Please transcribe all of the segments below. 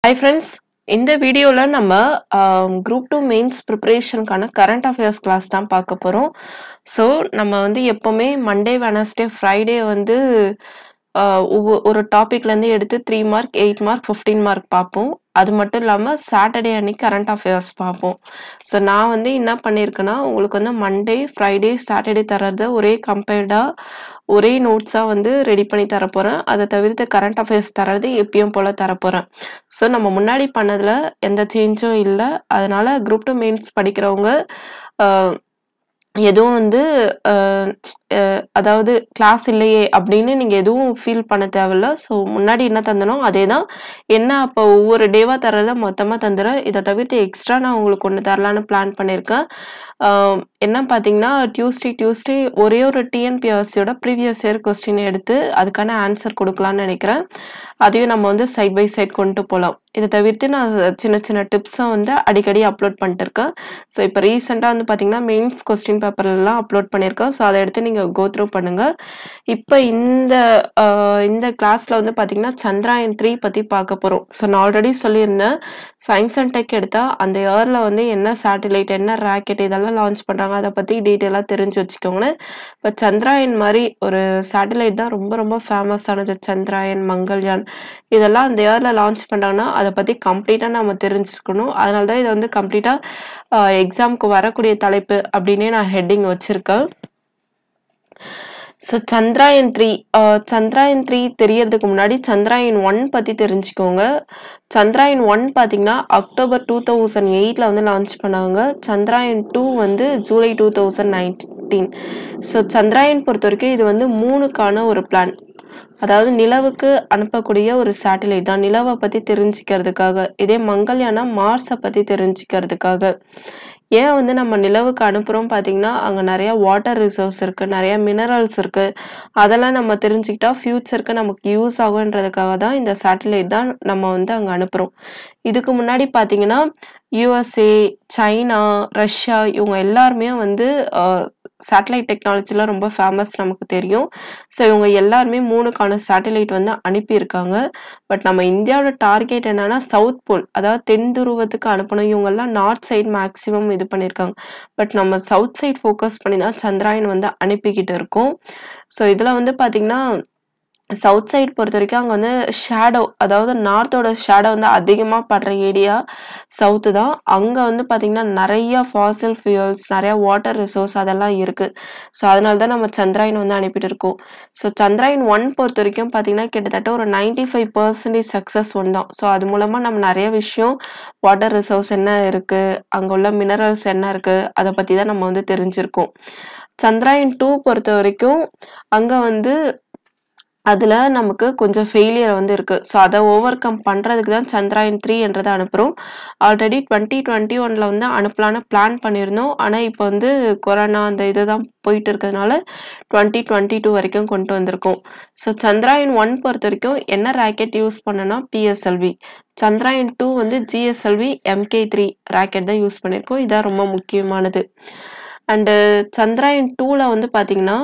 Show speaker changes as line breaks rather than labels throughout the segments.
Hi friends இந்த வீடியோவில் நம்ம குரூப் டூ மெயின்ஸ் ப்ரிப்பரேஷனுக்கான கரண்ட் அஃபேர்ஸ் கிளாஸ் தான் பார்க்க போகிறோம் ஸோ நம்ம வந்து எப்போவுமே மண்டே வெனஸ்டே ஃப்ரைடே வந்து ஆஹ் ஒவ்வொ- ஒரு டாபிக்லேருந்து எடுத்து three mark eight mark fifteen mark பார்ப்போம் அது மட்டும் இல்லாமல் சாட்டர்டே அன்னைக்கு கரண்ட் அஃபேர்ஸ் பார்ப்போம் ஸோ நான் வந்து என்ன பண்ணியிருக்கேன்னா உங்களுக்கு வந்து மண்டே ஃப்ரைடே சாட்டர்டே தர்றத ஒரே கம்பேர்டாக ஒரே நோட்ஸாக வந்து ரெடி பண்ணி தரப்போகிறேன் அதை தவிர்த்து கரண்ட் அஃபேர்ஸ் தர்றது எப்பயும் போல் தரப்போகிறேன் ஸோ நம்ம முன்னாடி பண்ணதில் எந்த சேஞ்சும் இல்லை அதனால குரூப் டூ மெயின்ஸ் படிக்கிறவங்க ஆஹ், எதுவும் வந்து ஆஹ், அஹ், அதாவது கிளாஸ் இல்லையே அப்படின்னு நீங்கள் எதுவும் ஃபீல் பண்ண தேவையில்ல ஸோ முன்னாடி என்ன தந்தனோ அதே தான் என்ன அப்போ ஒவ்வொரு டேவாக தரத மொத்தமாக தந்துடுறேன் இதை தவிர்த்து எக்ஸ்ட்ரா நான் உங்களுக்கு ஒன்று தரலான்னு பிளான் பண்ணியிருக்கேன் ஆஹ், என்ன பார்த்தீங்கன்னா டியூஸ்டே டியூஸ்டே ஒரே ஒரு டிஎன்பிஎஸ்சியோட ப்ரீவியஸ் இயர் கொஸ்டின் எடுத்து அதுக்கான ஆன்சர் கொடுக்கலான்னு நினைக்கிறேன் அதையும் நம்ம வந்து சைட் பை சைட் கொண்டு போகலாம் இதை தவிர்த்து நான் சின்ன சின்ன டிப்ஸை வந்து அடிக்கடி அப்லோட் பண்ணிட்டு இருக்கேன் ஸோ இப்போ ரீசெண்டாக வந்து பார்த்தீங்கன்னா மெயின்ஸ் கொஸ்டின் பேப்பர்லாம் அப்லோட் பண்ணியிருக்கேன் ஸோ அதை எடுத்து நீங்கள் கோ த்ரூ பண்ணுங்கள் இப்போ இந்த ஆஹ், இந்த கிளாஸில் வந்து பார்த்தீங்கன்னா சந்திராயன் த்ரீ பற்றி பார்க்க போகிறோம் ஸோ நான் ஆல்ரெடி சொல்லியிருந்தேன் சயின்ஸ் அண்ட் டெக் எடுத்தால் அந்த இயரில் வந்து என்ன சேட்டலைட் என்ன ராக்கெட் இதெல்லாம் லான்ச் பண்ணுறாங்க அதை பற்றி டீட்டெயிலாக தெரிஞ்சு வச்சுக்கோங்களேன் இப்போ சந்திராயன் மாதிரி ஒரு சேட்டலைட் தான் ரொம்ப ரொம்ப ஃபேமஸ் ஆனது சந்திராயன் மங்கள்யான் இதெல்லாம் அந்த இயரில் லான்ச் பண்ணுறாங்கன்னா அதை பற்றி கம்ப்ளீட்டாக நம்ம தெரிஞ்சுக்கணும் அதனால தான் இதை வந்து கம்ப்ளீட்டாக எக்ஸாமுக்கு வரக்கூடிய தலைப்பு அப்படின்னே நான் ஹெட்டிங் வச்சுருக்கேன் so Chandrayaan three Chandrayaan three தெரியறதுக்கு முன்னாடி சந்திராயன் ஒன் பற்றி தெரிஞ்சுக்கோங்க சந்திராயன் ஒன் பார்த்தீங்கன்னா அக்டோபர் டூ தௌசண்ட் எயிட்டில் வந்து லான்ச் பண்ணாங்க சந்திராயன் டூ வந்து July two thousand nineteen so Chandrayaan பொறுத்த வரைக்கும் இது வந்து மூணுக்கான ஒரு பிளான் அதாவது நிலவுக்கு அனுப்பக்கூடிய ஒரு சேட்டலைட் தான் நிலவை பற்றி தெரிஞ்சுக்கிறதுக்காக இதே மங்கள்யானா மார்ஸை பற்றி தெரிஞ்சுக்கிறதுக்காக ஏன் வந்து நம்ம நிலவுக்கு அனுப்புகிறோம் பார்த்தீங்கன்னா அங்கே நிறையா வாட்டர் ரிசோர்ஸ் இருக்குது நிறையா மினரல்ஸ் இருக்குது அதெல்லாம் நம்ம தெரிஞ்சுக்கிட்டா ஃப்யூச்சருக்கு நமக்கு யூஸ் ஆகுன்றதுக்காக தான் இந்த சேட்டலைட் தான் நம்ம வந்து அங்கே அனுப்புகிறோம் இதுக்கு முன்னாடி பார்த்தீங்கன்னா யூஎஸ்ஏ சைனா ரஷ்யா இவங்க எல்லாருமே வந்து சேட்டலைட் டெக்னாலஜிலாம் ரொம்ப ஃபேமஸ் நமக்கு தெரியும் ஸோ இவங்க எல்லாருமே மூணுக்கான சேட்டலைட் வந்து அனுப்பியிருக்காங்க பட் நம்ம இந்தியாவோட டார்கெட் என்னன்னா சவுத் போல் அதாவது தென் துருவத்துக்கு அனுப்பணும் இவங்கெல்லாம் நார்த் சைடு மேக்ஸிமம் இது பண்ணியிருக்காங்க பட் நம்ம சவுத் சைடு ஃபோக்கஸ் பண்ணி தான் சந்திராயன் வந்து அனுப்பிக்கிட்டு இருக்கோம் ஸோ இதில் வந்து பார்த்திங்கன்னா சவுத் சைடு பொறுத்த வரைக்கும் அங்கே வந்து ஷேடோ அதாவது நார்த்தோட ஷேடோ வந்து அதிகமாக படுற ஏரியா சவுத்து தான் அங்கே வந்து பார்த்திங்கன்னா நிறைய ஃபாசில் ஃபியூல்ஸ் நிறையா வாட்டர் ரிசோர்ஸ் அதெல்லாம் இருக்குது ஸோ அதனால தான் நம்ம சந்திராயன் வந்து அனுப்பிட்டு இருக்கோம் ஸோ சந்திராயன் ஒன் பொறுத்த வரைக்கும் பார்த்திங்கன்னா கிட்டத்தட்ட ஒரு ninety five percentage success one தான் ஸோ அது மூலமாக நம்ம நிறைய விஷயம் வாட்டர் ரிசோர்ஸ் என்ன இருக்குது அங்கே உள்ள மினரல்ஸ் என்ன இருக்குது அதை பற்றி தான் நம்ம வந்து தெரிஞ்சிருக்கோம் சந்திராயன் டூ பொறுத்த வரைக்கும் அங்கே வந்து அதில் நமக்கு கொஞ்சம் ஃபெயிலியர் வந்து இருக்குது ஸோ அதை ஓவர் கம் பண்ணுறதுக்கு தான் சந்திராயன் த்ரீ என்றதை அனுப்புகிறோம் ஆல்ரெடி டுவெண்ட்டி டுவெண்ட்டி ஒனில் வந்து அனுப்பலான்னு பிளான் பண்ணியிருந்தோம் ஆனால் இப்போ வந்து கொரோனா அந்த இது தான் போயிட்டு இருக்கிறதுனால டுவெண்ட்டி டுவெண்ட்டி டூ வரைக்கும் கொண்டு வந்திருக்கோம் ஸோ சந்திராயன் ஒன் பொறுத்த வரைக்கும் என்ன ராக்கெட் யூஸ் பண்ணனா பிஎஸ்எல்வி சந்திராயன் டூ வந்து ஜிஎஸ்எல்வி எம்கே த்ரீ ராக்கெட் தான் யூஸ் பண்ணியிருக்கோம் இதான் ரொம்ப முக்கியமானது அண்டு சந்திராயன் டூவில் வந்து பார்த்தீங்கன்னா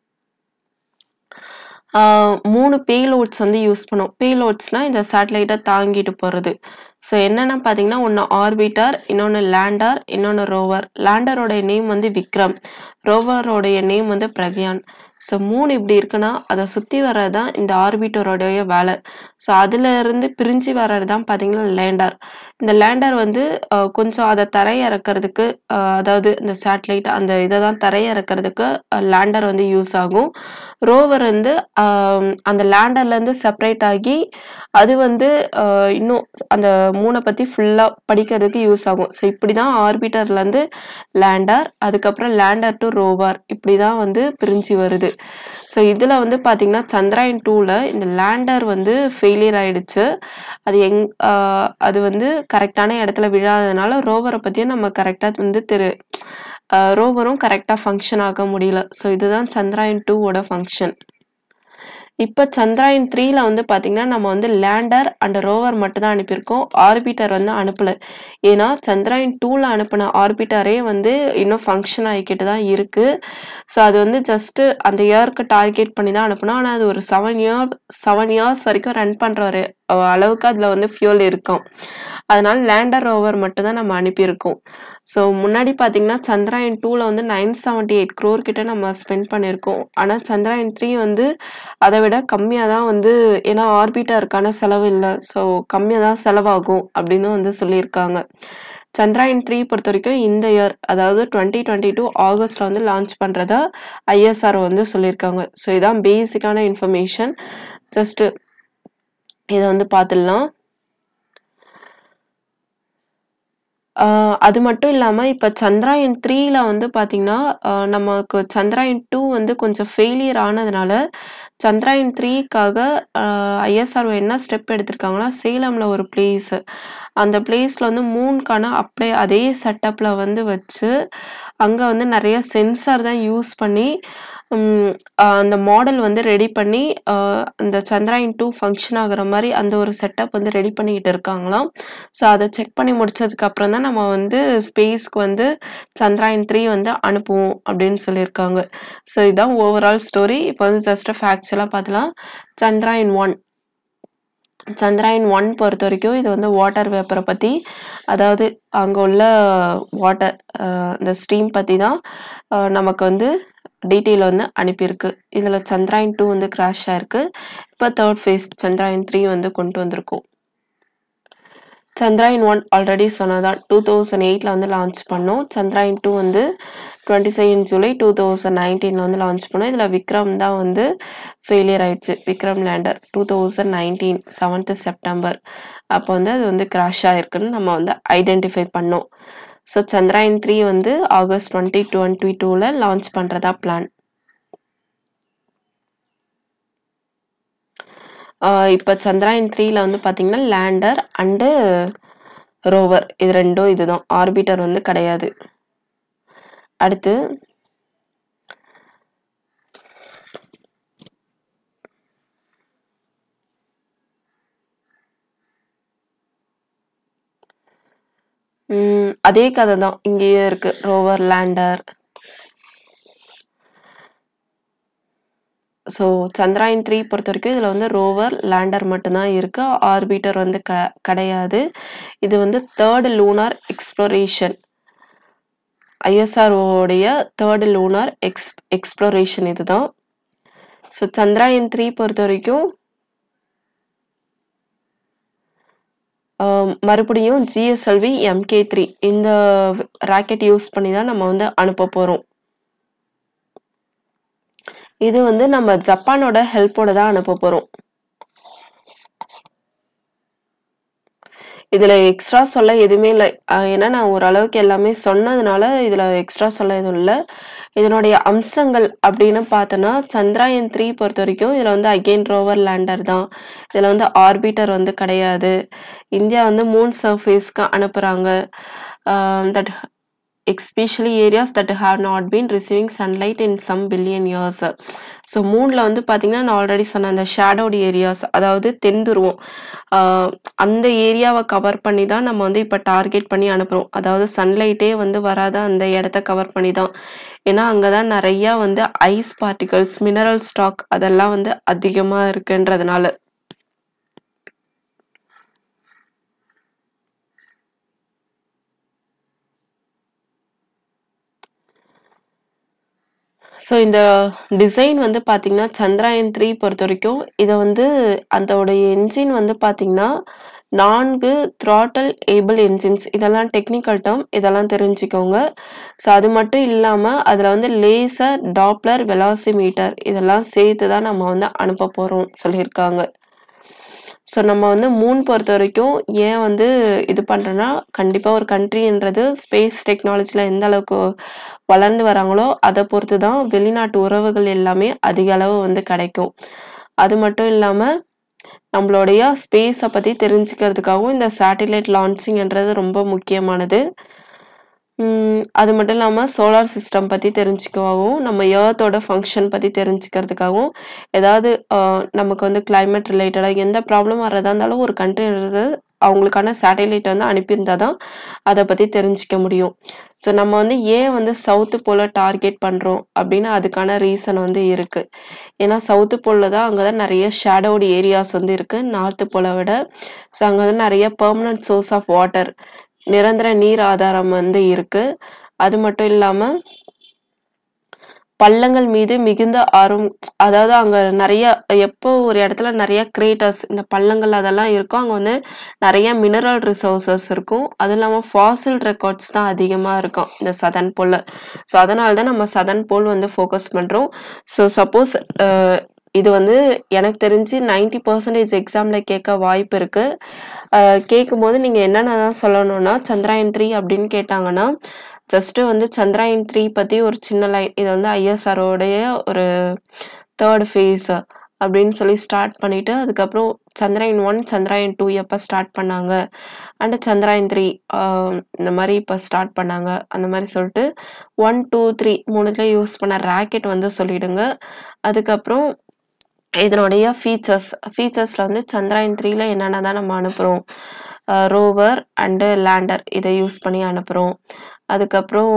ஆஹ் மூணு பேலோட்ஸ் வந்து யூஸ் பண்ணோம் பேலோட்ஸ்னால் இந்த சேட்டலைட்டை தாங்கிட்டு போகிறது ஸோ என்னென்ன பார்த்தீங்கன்னா ஒன்று ஆர்பிட்டர் இன்னொன்று லேண்டர் இன்னொன்று ரோவர் லேண்டரோடைய நேம் வந்து விக்ரம் ரோவரோடைய நேம் வந்து பிரக்யான் ஸோ மூணு இப்படி இருக்குன்னா அதை சுற்றி வர்றது தான் இந்த ஆர்பிட்டரோடைய வேலை ஸோ அதில் இருந்து பிரிஞ்சு வர்றது தான் பார்த்தீங்கன்னா லேண்டர் இந்த லேண்டர் வந்து ஆஹ் கொஞ்சம் அதை தரையிறக்கிறதுக்கு ஆஹ் அதாவது இந்த சேட்டலைட் அந்த இதை தான் தரையிறக்கிறதுக்கு லேண்டர் வந்து யூஸ் ஆகும் ரோவர் வந்து ஆம், அந்த லேண்டர்லேருந்து செப்பரேட் ஆகி அது வந்து ஆஹ், இன்னும் அந்த மூணை பற்றி ஃபுல்லாக படிக்கிறதுக்கு யூஸ் ஆகும் ஸோ இப்படி தான் ஆர்பிட்டர்லேருந்து லேண்டர் அதுக்கப்புறம் லேண்டர் டு ரோவர் இப்படி தான் வந்து பிரிஞ்சு வருது ஸோ இதில் வந்து பார்த்திங்கன்னா சந்திராயன் டூவில் இந்த லேண்டர் வந்து ஃபெயிலியர் ஆயிடுச்சு அது எங் ஆஹ், அது வந்து கரெக்டான இடத்துல விழாததுனால ரோவரை பற்றியும் நம்ம கரெக்டாக வந்து தெரு ரோவரும் கரெக்டாக ஃபங்க்ஷன் ஆக முடியல ஸோ இதுதான் சந்திராயன் டூவோட ஃபங்க்ஷன் இப்ப சந்திராயன் 3ல வந்து பார்த்தீங்கன்னா, நம்ம வந்து லேண்டர் அண்ட் ரோவர் மட்டும் தான் அனுப்பியிருக்கோம். ஆர்பிட்டர் வந்து அனுப்பல. ஏன்னா, சந்திராயன் 2ல அனுப்புன ஆர்பிட்டரே வந்து இன்னும் ஃபங்ஷன் ஆகிக்கிட்டு தான் இருக்கு. ஸோ, அது வந்து ஜஸ்ட் அந்த இயர்க்கு டார்கெட் பண்ணி தான் அனுப்புனோம். ஆனா, அது ஒரு 7 இயர் 7 இயர்ஸ் வரைக்கும் ரன் பண்ற ஒரு அளவுக்கு அதுல வந்து ஃபியூல் இருக்கும். அதனால லேண்டர், ரோவர் மட்டும் தான் நம்ம அனுப்பியிருக்கோம். ஸோ, முன்னாடி பார்த்தீங்கன்னா, சந்திராயன் 2ல வந்து 978 க்ரோர் கிட்ட நம்ம ஸ்பெண்ட் பண்ணியிருக்கோம். ஆனா, சந்திராயன் 3 வந்து அத விட கம்மியா தான் வந்து ஏன்னா ஆர்பிட்டருக்கான செலவு இல்ல. ஸோ, கம்மியா தான் செலவாகும் அப்படின்னு வந்து சொல்லியிருக்காங்க. சந்திராயன் 3 பொறுத்தவரைக்கும் இந்த இயர் அதாவது 2022 ஆகஸ்ட்ல வந்து லான்ச் பண்றதா ஐஎஸ்ஆர்ஓ வந்து சொல்லியிருக்காங்க. ஸோ, இதான் பேசிக்கான இன்ஃபர்மேஷன். ஜஸ்ட் இத வந்து பார்த்துடலாம். ஆ அது மட்டும் இல்லாம, இப்ப சந்திராயன் 3ல வந்து பார்த்தீங்கன்னா, அ நமக்கு சந்திராயன் 2 வந்து கொஞ்சம் ஃபெயிலியர் ஆனதுனால, சந்திராயன் 3க்காக அ ஐஎஸ்ஆர்ஓ என்ன ஸ்டெப் எடுத்திருக்காங்கன்னா, சேலம்ல ஒரு பிளேஸ் அந்த பிளேஸ்ல வந்து மூன்க்கான அப்ளை அதே செட்டப்ல வந்து வச்சு, அங்க வந்து நெறைய சென்சார் தான் யூஸ் பண்ணி, ம் அ அந்த மாடல் வந்து ரெடி பண்ணி, அ அந்த சந்திராயன் 2 ஃபங்ஷன் ஆகுற மாரி அந்த ஒரு செட்டப் வந்து ரெடி பண்ணிக்கிட்டு இருக்காங்களாம். ஸோ, அத செக் பண்ணி முடிச்சதுக்கு அப்புறம் தான் நம்ம வந்து ஸ்பேஸ்க்கு வந்து சந்திராயன் 3 வந்து அனுப்புவோம் அப்படின்னு சொல்லியிருக்காங்க. ஸோ, இதான் ஓவரால் ஸ்டோரி. இப்ப வந்து ஜஸ்ட் ஃபேக்சுவலா பார்த்துலாம். சந்திராயன் 1 சந்திராயன் 1 பொறுத்தவரைக்கும் இது வந்து வாட்டர் வேப்பர பத்தி, அதாவது அங்க உள்ள வாட்டர் அ இந்த ஸ்ட்ரீம் பத்தி தான் அ நமக்கு வந்து டீட்டெயில் வந்து அனுப்பியிருக்கு. இதுல சந்திராயன் 2 வந்து கிராஷ் ஆயிருக்கு. இப்ப 3 ஃபேஸ் சந்திராயன் 3 வந்து கொண்டு வந்திருக்கோம். சந்திராயன் 1 ஆல்ரெடி சொன்னது தான். 2008ல வந்து லான்ச் பண்ணோம். சந்திராயன் 2 வந்து 22 ஜூலை 2019ல வந்து லான்ச் பண்ணோம். இதுல விக்ரம் தான் வந்து ஃபெயிலியர் ஆயிடுச்சு. விக்ரம் லேண்டர் 2019 7த் செப்டம்பர் அப்போ வந்து அது வந்து கிராஷ் ஆயிருக்குன்னு நம்ம வந்து ஐடென்டிஃபை பண்ணோம். ஸோ, சந்திராயன் 3 வந்து ஆகஸ்ட் 2022ல லான்ச் பண்றதா பிளான். ஆ இப்ப சந்திராயன் 3ல வந்து பார்த்தீங்கன்னா, லேண்டர் அண்டு ரோவர் இது 2ம் இதுதான். ஆர்பிட்டர் வந்து கிடையாது. அடுத்து ம் அதே கத தான். இங்கேயும் இருக்கு. Rover, lander. ஸோ, சந்திராயன் 3 பொறுத்தவரைக்கும் இதுல வந்து ரோவர், லேண்டர் மட்டும் தான் இருக்கு. ஆர்பிட்டர் வந்து க கிடையாது. இது வந்து 3 லூனார் எக்ஸ்ப்ளோரேஷன். ஐஎஸ்ஆர்ஓவுடைய 3 லூனார் எக்ஸ் எக்ஸ்ப்ளோரேஷன் இதுதான். ஸோ, சந்திராயன் 3 பொறுத்தவரைக்கும் ஆ மறுபடியும் ஜிஎஸ்எல்வி எம்கே3 இந்த ராக்கெட் யூஸ் பண்ணி தான் நம்ம வந்து அனுப்ப போறோம். இது வந்து நம்ம ஜப்பானோட ஹெல்ப்போட தான் அனுப்ப போறோம். இதுல எக்ஸ்ட்ரா சொல்ல எதுவுமே இல்ல. அ ஏன்னா நான் ஓரளவுக்கு எல்லாமே சொன்னதுனால, இதுல எக்ஸ்ட்ரா சொல்ல எதுவும் இல்ல. இதனுடைய அம்சங்கள் அப்படின்னு பார்த்தோன்னா, சந்திராயன் 3 பொறுத்தவரைக்கும் இதுல வந்து அகெயின் ரோவர், லேண்டர் தான். இதுல வந்து ஆர்பிட்டர் வந்து கிடையாது. இந்தியா வந்து மூன் சர்ஃபேஸ்க்கு அனுப்புறாங்க. Uh that especially areas that have not been receiving sunlight in some billion years. So, மூன்ல வந்து பார்த்தீங்கன்னா, நான் ஆல்ரெடி சொன்ன அந்த ஷேடோட் ஏரியாஸ் அதாவது தென் துருவம். ஆ அந்த ஏரியாவ கவர் பண்ணி தான் நம்ம வந்து இப்ப டார்கெட் பண்ணி அனுப்புறோம். அதாவது சன்லைட்டே வந்து வராத அந்த இடத்த கவர் பண்ணி தான். ஏன்னா, அங்க தான் நெறையா வந்து ஐஸ் பார்ட்டிகிள்ஸ், மினரல் ஸ்டாக் அதெல்லாம் வந்து அதிகமா இருக்குன்றதுனால. ஸோ, இந்த டிசைன் வந்து பார்த்தீங்கன்னா, சந்திராயன் 3 பொறுத்தவரைக்கும் இத வந்து அதோடைய என்ஜின் வந்து பார்த்தீங்கன்னா, 4 த்ராட்டில் ஏபிள் என்ஜின்ஸ் இதெல்லாம் டெக்னிக்கல் டெர்ம். இதெல்லாம் தெரிஞ்சுக்கோங்க. ஸோ, அது மட்டும் இல்லாம அதுல வந்து லேசர், டாப்ளர், வெலாசிமீட்டர் இதெல்லாம் சேர்த்து தான் நம்ம வந்து அனுப்ப போறோம் சொல்லியிருக்காங்க. ஸோ, நம்ம வந்து மூன் பொறுத்தவரைக்கும் ஏன் வந்து இது பண்றோம்னா, கண்டிப்பா ஒரு கண்ட்ரின்றது ஸ்பேஸ் டெக்னாலஜில எந்த அளவுக்கு வளர்ந்து வராங்களோ, அத பொறுத்து தான் வெளிநாட்டு உறவுகள் எல்லாமே அதிக அளவு வந்து கிடைக்கும். அது மட்டும் இல்லாம, நம்மளுடைய ஸ்பேஸ பத்தி தெரிஞ்சுக்கிறதுக்காகவும் இந்த சேட்டிலைட் லான்ச்சிங்ன்றது ரொம்ப முக்கியமானது. ம், அது மட்டும் இல்லாமல் சோலார் சிஸ்டம் பற்றி தெரிஞ்சுக்கவும் நம்ம ஏர்த்தோட ஃபங்க்ஷன் பற்றி தெரிஞ்சுக்கிறதுக்காகவும் ஏதாவது அஹ், நமக்கு வந்து climate ரிலேட்டடாக எந்த ப்ராப்ளம் வர்றதா இருந்தாலும் ஒரு கண்ட்ரி அவங்களுக்கான சேட்டலைட் வந்து அனுப்பியிருந்தால் தான் அதை பற்றி தெரிஞ்சிக்க முடியும் ஸோ நம்ம வந்து ஏன் வந்து சவுத்து போல டார்கெட் பண்ணுறோம் அப்படின்னு அதுக்கான ரீசன் வந்து இருக்குது ஏன்னா சவுத்து போலில் தான் அங்கே தான் நிறைய ஷேடோடு ஏரியாஸ் வந்து இருக்குது நார்த்து போலை விட ஸோ அங்கே வந்து நிறைய பெர்மனன்ட் சோர்ஸ் ஆஃப் வாட்டர் நிரந்தர நீர் ஆதாரம் வந்து இருக்குது அது மட்டும் இல்லாமல் பள்ளங்கள் மீது மிகுந்த ஆர்வம் அதாவது அங்கே நிறைய எப்போ ஒரு இடத்துல நிறைய கிரேட்டர்ஸ் இந்த பள்ளங்கள் அதெல்லாம் இருக்கும் அங்கே வந்து நிறைய மினரல் ரிசோர்சஸ் இருக்கும் அதுவும் இல்லாமல் ஃபாசில் ரெக்கார்ட்ஸ் தான் அதிகமாக இருக்கும் இந்த சதன் போலில் ஸோ அதனால தான் நம்ம சதன் போல் வந்து ஃபோக்கஸ் பண்ணுறோம் ஸோ சப்போஸ் இது வந்து எனக்கு தெரிஞ்சு நைன்டி பர்சன்டேஜ் எக்ஸாமில் கேட்க வாய்ப்பு இருக்குது கேட்கும்போது நீங்கள் என்னென்ன தான் சொல்லணும்னா சந்திராயன் த்ரீ அப்படின்னு கேட்டாங்கன்னா ஜஸ்ட்டு வந்து சந்திராயன் த்ரீ பற்றி ஒரு சின்ன லைன் இது வந்து ஐஎஸ்ஆரோடைய ஒரு தேர்ட் ஃபேஸ் அப்படின்னு சொல்லி ஸ்டார்ட் பண்ணிவிட்டு அதுக்கப்புறம் சந்திராயன் ஒன் சந்திராயன் டூ எப்போ ஸ்டார்ட் பண்ணாங்க அண்டு சந்திராயன் த்ரீ இந்த மாதிரி இப்போ ஸ்டார்ட் பண்ணாங்க அந்த மாதிரி சொல்லிட்டு ஒன் டூ த்ரீ மூணுத்துல யூஸ் பண்ண ராக்கெட் வந்து சொல்லிடுங்க அதுக்கப்புறம் இதனுடைய ஃபீச்சர்ஸ் ஃபீச்சர்ஸில் வந்து சந்திராயன் த்ரீல என்னென்ன தான் நம்ம அனுப்புகிறோம் ரோவர் அண்டு லேண்டர் இதை யூஸ் பண்ணி அனுப்புகிறோம் அதுக்கப்புறம்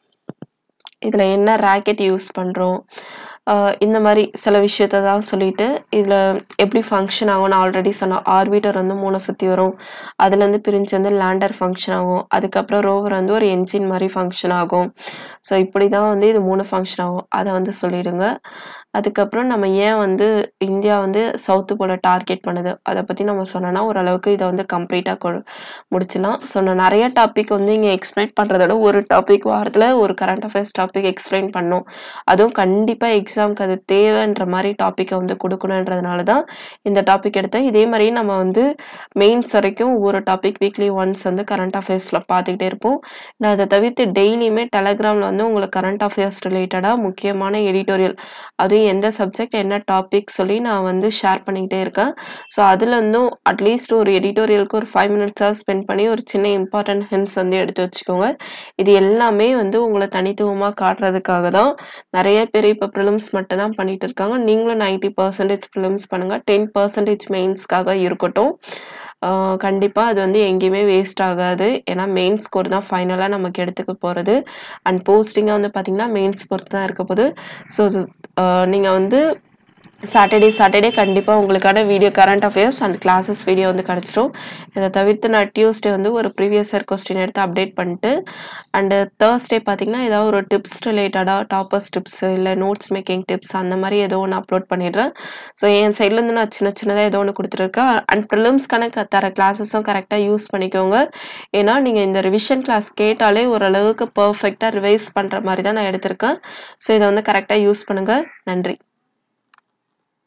இதில் என்ன ராக்கெட் யூஸ் பண்ணுறோம் இந்த மாதிரி சில விஷயத்த தான் சொல்லிட்டு இதில் எப்படி ஃபங்க்ஷன் ஆகும் நான் ஆல்ரெடி சொன்னேன் ஆர்பிட்டர் வந்து மூணை சுற்றி வரும் அதுலேருந்து பிரிஞ்சு வந்து லேண்டர் ஃபங்க்ஷன் ஆகும் அதுக்கப்புறம் ரோவர் வந்து ஒரு என்ஜின் மாதிரி ஃபங்க்ஷன் ஆகும் ஸோ இப்படி தான் வந்து இது மூணு ஃபங்க்ஷன் ஆகும் அதை வந்து சொல்லிடுங்க அதுக்கப்புறம் நம்ம ஏன் வந்து இந்தியா வந்து சவுத்து போல டார்கெட் பண்ணுது அதை பற்றி நம்ம சொன்னோன்னா ஓரளவுக்கு இதை வந்து கம்ப்ளீட்டாக முடிச்சிடலாம் ஸோ நான் நிறைய டாபிக் வந்து இங்கே எக்ஸ்பிளைன் பண்ணுறதோட ஒரு டாபிக் வாரத்தில் ஒரு கரண்ட் அஃபேர்ஸ் டாபிக் எக்ஸ்பிளைன் பண்ணோம் அதுவும் கண்டிப்பாக எக்ஸாம்க்கு அது தேவைன்ற மாதிரி டாப்பிக்கை வந்து கொடுக்கணுன்றதுனால தான் இந்த டாபிக் எடுத்தேன் இதே மாதிரி நம்ம வந்து மெயின்ஸ் வரைக்கும் ஒவ்வொரு டாபிக் வீக்லி ஒன்ஸ் வந்து கரண்ட் அஃபேர்ஸில் பார்த்துக்கிட்டே இருப்போம் நான் அதை தவிர்த்து டெய்லியுமே டெலகிராமில் வந்து உங்களுக்கு கரண்ட் அஃபேர்ஸ் ரிலேட்டடாக முக்கியமான எடிட்டோரியல் அதுவும் எந்த சப்ஜெக்ட் என்ன டாபிக் சொல்லி நான் வந்து ஷேர் பண்ணிக்கிட்டே இருக்கேன் ஸோ அதில் இருந்தும் அட்லீஸ்ட் ஒரு எடிட்டோரியலுக்கு ஒரு ஃபைவ் மினிட்ஸாக ஸ்பெண்ட் பண்ணி ஒரு சின்ன இம்பார்ட்டன்ட் ஹிண்ட்ஸ் வந்து எடுத்து வச்சுக்கோங்க இது எல்லாமே வந்து உங்களை தனித்துவமாக காட்டுறதுக்காக தான் நிறைய பேர் இப்போ ப்ரிலிம்ஸ் மட்டும் தான் பண்ணிட்டு இருக்காங்க நீங்களும் நைன்டி பர்சன்டேஜ் ப்ரிலிம்ஸ் பண்ணுங்கள் டென் பர்சன்டேஜ் மெயின்ஸ்க்காக இருக்கட்டும் கண்டிப்பாக அது வந்து எங்கேயுமே வேஸ்ட் ஆகாது ஏன்னா மெயின் ஸ்கோர் தான் ஃபைனலாக நமக்கு எடுத்துக்க போகிறது அண்ட் போஸ்டிங்காக வந்து பார்த்திங்கன்னா மெயின்ஸ் பொறுத்து தான் இருக்க போகுது ஸோ நீங்கள் வந்து சாட்டர்டே சாட்டர்டே கண்டிப்பாக உங்களுக்கான video current affairs and classes video வந்து கிடச்சிரும் இதை தவிர்த்து நான் டியூஸ்டே வந்து ஒரு ப்ரீவியஸ் இயர் கொஸ்டின் எடுத்து அப்டேட் பண்ணிட்டு அண்டு தேர்ஸ்டே பார்த்தீங்கன்னா ஏதாவது ஒரு டிப்ஸ் ரிலேட்டடாக டாப்பர்ஸ் டிப்ஸ் இல்லை நோட்ஸ் மேக்கிங் டிப்ஸ் அந்த மாதிரி ஏதோ ஒன்று அப்லோட் பண்ணிடுறேன் ஸோ என் சைட்லேருந்து நான் சின்ன சின்னதாக ஏதோ ஒன்று கொடுத்துருக்கேன் அண்ட் ப்ரிலிம்ஸ்க்கான க தர கிளாஸஸும் கரெக்டாக யூஸ் பண்ணிக்கோங்க ஏன்னா நீங்கள் இந்த ரிவிஷன் கிளாஸ் கேட்டாலே ஓரளவுக்கு பர்ஃபெக்டாக ரிவைஸ் பண்ணுற மாதிரி தான் நான் எடுத்திருக்கேன் ஸோ இதை வந்து கரெக்டாக யூஸ் பண்ணுங்கள் நன்றி